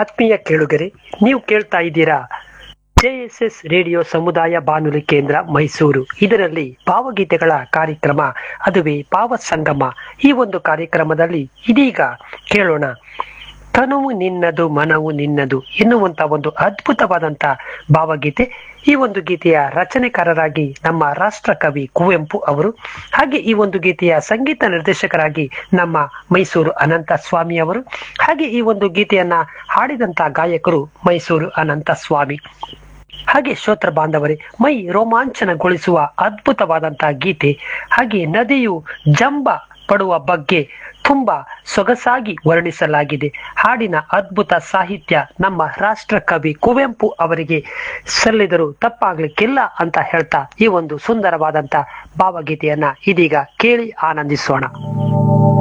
ಆತ್ಮೀಯ ಕೇಳುಗರೆ ನೀವು ಕೇಳ್ತಾ ಇದ್ದೀರಾ ಜೆಎಸ್ಎಸ್ ರೇಡಿಯೋ ಸಮುದಾಯ ಬಾನುಲಿ ಕೇಂದ್ರ ಮೈಸೂರು ಇದರಲ್ಲಿ ಭಾವಗೀತೆಗಳ ಕಾರ್ಯಕ್ರಮ ಅದುವೇ ಭಾವ ಸಂಗಮ ಈ ಒಂದು ಕಾರ್ಯಕ್ರಮದಲ್ಲಿ ಇದೀಗ ಕೇಳೋಣ ತನುವು ನಿನ್ನದು ಮನವು ನಿನ್ನದು ಎನ್ನುವಂತ ಒಂದು ಅದ್ಭುತವಾದಂತ ಭಾವಗೀತೆ ಈ ಒಂದು ಗೀತೆಯ ರಚನೆಕಾರರಾಗಿ ನಮ್ಮ ರಾಷ್ಟ್ರ ಕವಿ ಕುವೆಂಪು ಅವರು ಹಾಗೆ ಈ ಒಂದು ಗೀತೆಯ ಸಂಗೀತ ನಿರ್ದೇಶಕರಾಗಿ ನಮ್ಮ ಮೈಸೂರು ಅನಂತ ಸ್ವಾಮಿ ಅವರು ಹಾಗೆ ಈ ಒಂದು ಗೀತೆಯನ್ನ ಹಾಡಿದಂತ ಗಾಯಕರು ಮೈಸೂರು ಅನಂತ ಸ್ವಾಮಿ ಹಾಗೆ ಶ್ರೋತ್ರ ಬಾಂಧವರೇ ಮೈ ರೋಮಾಂಚನಗೊಳಿಸುವ ಅದ್ಭುತವಾದಂತಹ ಗೀತೆ ಹಾಗೆ ನದಿಯು ಜಂಬ ಪಡುವ ಬಗ್ಗೆ ತುಂಬಾ ಸೊಗಸಾಗಿ ವರ್ಣಿಸಲಾಗಿದೆ ಹಾಡಿನ ಅದ್ಭುತ ಸಾಹಿತ್ಯ ನಮ್ಮ ರಾಷ್ಟ್ರ ಕವಿ ಕುವೆಂಪು ಅವರಿಗೆ ಸಲ್ಲಿದರೂ ತಪ್ಪಾಗ್ಲಿಕ್ಕಿಲ್ಲ ಅಂತ ಹೇಳ್ತಾ ಈ ಒಂದು ಸುಂದರವಾದಂತ ಭಾವಗೀತೆಯನ್ನ ಇದೀಗ ಕೇಳಿ ಆನಂದಿಸೋಣ